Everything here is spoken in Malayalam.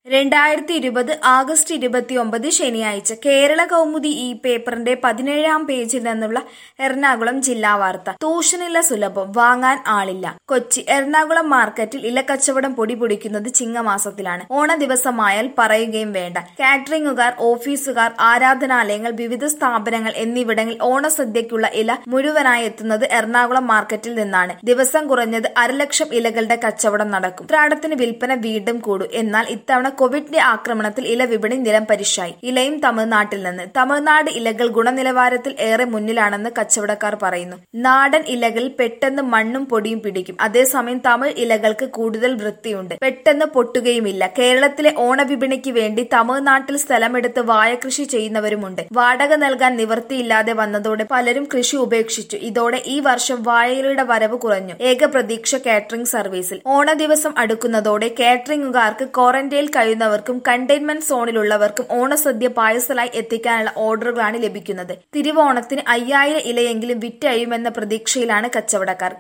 രണ്ടായിരത്തി ഇരുപത് ആഗസ്റ്റ് ഇരുപത്തിയൊമ്പത് ശനിയാഴ്ച കേരള കൗമുദി ഈ പേപ്പറിന്റെ പതിനേഴാം പേജിൽ നിന്നുള്ള എറണാകുളം ജില്ലാ വാർത്ത തൂഷനില സുലഭം വാങ്ങാൻ ആളില്ല കൊച്ചി എറണാകുളം മാർക്കറ്റിൽ ഇലക്കച്ചവടം പൊടി പൊടിക്കുന്നത് ചിങ്ങമാസത്തിലാണ് ഓണ ദിവസമായാൽ പറയുകയും വേണ്ട കാറ്ററിംഗുകാർ ഓഫീസുകാർ ആരാധനാലയങ്ങൾ വിവിധ സ്ഥാപനങ്ങൾ എന്നിവിടങ്ങളിൽ ഓണസദ്യയ്ക്കുള്ള ഇല മുഴുവനായി എത്തുന്നത് എറണാകുളം മാർക്കറ്റിൽ നിന്നാണ് ദിവസം കുറഞ്ഞത് അരലക്ഷം ഇലകളുടെ കച്ചവടം നടക്കും ഉത്രാടത്തിന് വിൽപ്പന വീണ്ടും കൂടും എന്നാൽ ഇത്തവണ കോവിഡിന്റെ ആക്രമണത്തിൽ ഇല വിപണി നിലം പരിശായി ഇലയും തമിഴ്നാട്ടിൽ നിന്ന് തമിഴ്നാട് ഇലകൾ ഗുണനിലവാരത്തിൽ ഏറെ മുന്നിലാണെന്ന് കച്ചവടക്കാർ പറയുന്നു നാടൻ ഇലകളിൽ പെട്ടെന്ന് മണ്ണും പൊടിയും പിടിക്കും അതേസമയം തമിഴ് ഇലകൾക്ക് കൂടുതൽ വൃത്തിയുണ്ട് പെട്ടെന്ന് പൊട്ടുകയുമില്ല കേരളത്തിലെ ഓണവിപണിക്ക് വേണ്ടി തമിഴ്നാട്ടിൽ സ്ഥലമെടുത്ത് വാഴകൃഷി ചെയ്യുന്നവരുമുണ്ട് വാടക നൽകാൻ നിവൃത്തിയില്ലാതെ വന്നതോടെ പലരും കൃഷി ഉപേക്ഷിച്ചു ഇതോടെ ഈ വർഷം വാഴയിലയുടെ വരവ് കുറഞ്ഞു ഏക പ്രതീക്ഷ കാറ്ററിംഗ് സർവീസിൽ ഓണ ദിവസം അടുക്കുന്നതോടെ കാറ്ററിംഗുകാർക്ക് ക്വാറന്റൈനിൽ കഴിയുന്നവർക്കും കണ്ടെയ്ൻമെന്റ് സോണിലുള്ളവർക്കും ഓണസദ്യ പാഴ്സലായി എത്തിക്കാനുള്ള ഓർഡറുകളാണ് ലഭിക്കുന്നത് തിരുവോണത്തിന് അയ്യായിരം ഇലയെങ്കിലും വിറ്റഴിയുമെന്ന പ്രതീക്ഷയിലാണ് കച്ചവടക്കാർ